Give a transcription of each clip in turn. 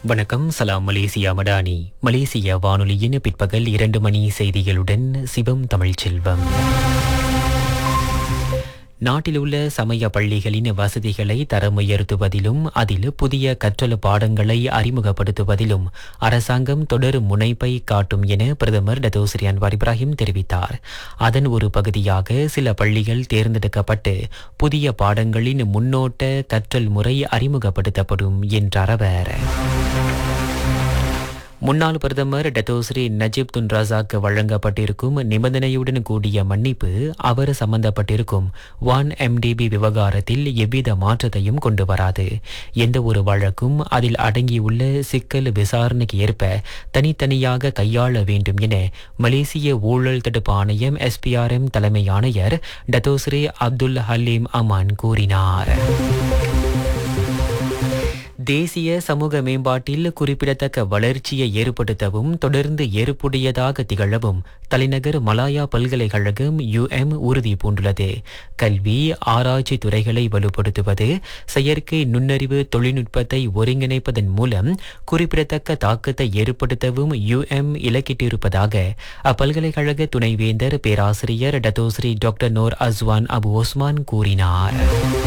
வணக்கம் சலாம் மலேசியா மடானி மலேசிய வானொலியின் பிற்பகல் இரண்டு மணி செய்திகளுடன் சிவம் தமிழ்ச்செல்வம் நாட்டில் உள்ள சமய பள்ளிகளின் வசதிகளை தரம் உயர்த்துவதிலும் அதில் புதிய கற்றல் பாடங்களை அறிமுகப்படுத்துவதிலும் அரசாங்கம் தொடர் முனைப்பை காட்டும் என பிரதமர் டத்தோஸ்ரீ அன்வார் இப்ராஹிம் தெரிவித்தார் அதன் ஒரு பகுதியாக சில பள்ளிகள் தேர்ந்தெடுக்கப்பட்டு புதிய பாடங்களின் முன்னோட்ட கற்றல் முறை அறிமுகப்படுத்தப்படும் என்றார் அவர் முன்னாள் பிரதமர் டத்தோஸ்ரீ நஜீப் துன் ரசாக்கு வழங்கப்பட்டிருக்கும் நிபந்தனையுடன் கூடிய மன்னிப்பு அவர் சம்பந்தப்பட்டிருக்கும் ஒன் எம்டிபி விவகாரத்தில் எவ்வித மாற்றத்தையும் கொண்டு வராது எந்த ஒரு வழக்கும் அதில் அடங்கியுள்ள சிக்கல் விசாரணைக்கு ஏற்ப தனித்தனியாக கையாள வேண்டும் என மலேசிய ஊழல் தடுப்பு ஆணையம் எஸ்பிஆர்எம் தலைமை ஆணையர் டத்தோஸ்ரீ அப்துல் ஹலீம் அமான் கூறினார் தேசிய சமூக மேம்பாட்டில் குறிப்பிடத்தக்க வளர்ச்சியை ஏற்படுத்தவும் தொடர்ந்து ஏற்புடையதாக திகழவும் தலைநகர் மலாயா பல்கலைக்கழகம் யுஎம் உறுதி பூண்டுள்ளது கல்வி ஆராய்ச்சி துறைகளை வலுப்படுத்துவது செயற்கை நுண்ணறிவு தொழில்நுட்பத்தை ஒருங்கிணைப்பதன் மூலம் குறிப்பிடத்தக்க தாக்கத்தை ஏற்படுத்தவும் யுஎம் இலக்கிட்டிருப்பதாக அப்பல்கலைக்கழக துணைவேந்தர் பேராசிரியர் Datuk Seri doctor Nor Azwan Abu Osman கூறினார்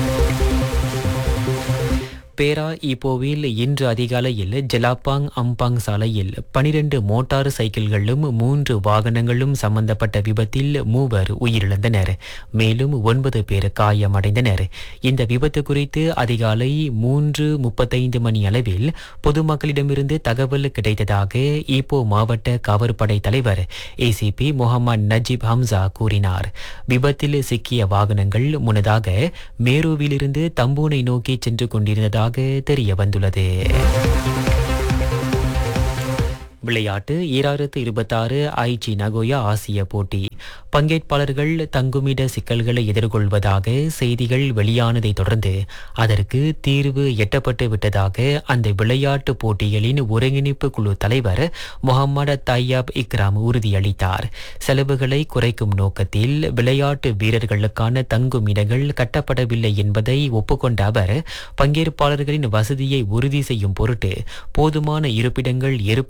பேரா ஈப்போவில் இன்று அதிகாலையில் ஜலாப்பாங் அம்பாங் சாலையில் பனிரெண்டு மோட்டார் சைக்கிள்களும் மூன்று வாகனங்களும் சம்பந்தப்பட்ட விபத்தில் மூவர் உயிரிழந்தனர் மேலும் ஒன்பது பேர் காயமடைந்தனர் இந்த விபத்து குறித்து அதிகாலை மூன்று முப்பத்தைந்து மணி அளவில் பொதுமக்களிடமிருந்து தகவல் கிடைத்ததாக ஈப்போ மாவட்ட காவற்படை தலைவர் ஏசிபி முகமது நஜீப் ஹம்சா கூறினார் விபத்தில் சிக்கிய வாகனங்கள் முன்னதாக மேருவிலிருந்து தம்பூனை நோக்கி சென்று கொண்டிருந்ததாக உள்ளதாக தெரிய வந்துள்ளது விளையாட்டு ஈராயிரத்து இருபத்தாறு ஐஜி நகோயா ஆசிய போட்டி பங்கேற்பாளர்கள் தங்குமிட சிக்கல்களை எதிர்கொள்வதாக செய்திகள் வெளியானதை தொடர்ந்து அதற்கு தீர்வு எட்டப்பட்டு விட்டதாக அந்த விளையாட்டு போட்டிகளின் ஒருங்கிணைப்பு குழு தலைவர் முகமது தையாப் இக்ராம் உறுதியளித்தார் செலவுகளை குறைக்கும் நோக்கத்தில் விளையாட்டு வீரர்களுக்கான தங்கும் இடங்கள் கட்டப்படவில்லை என்பதை ஒப்புக்கொண்ட அவர் பங்கேற்பாளர்களின் வசதியை உறுதி செய்யும் பொருட்டு போதுமான இருப்பிடங்கள்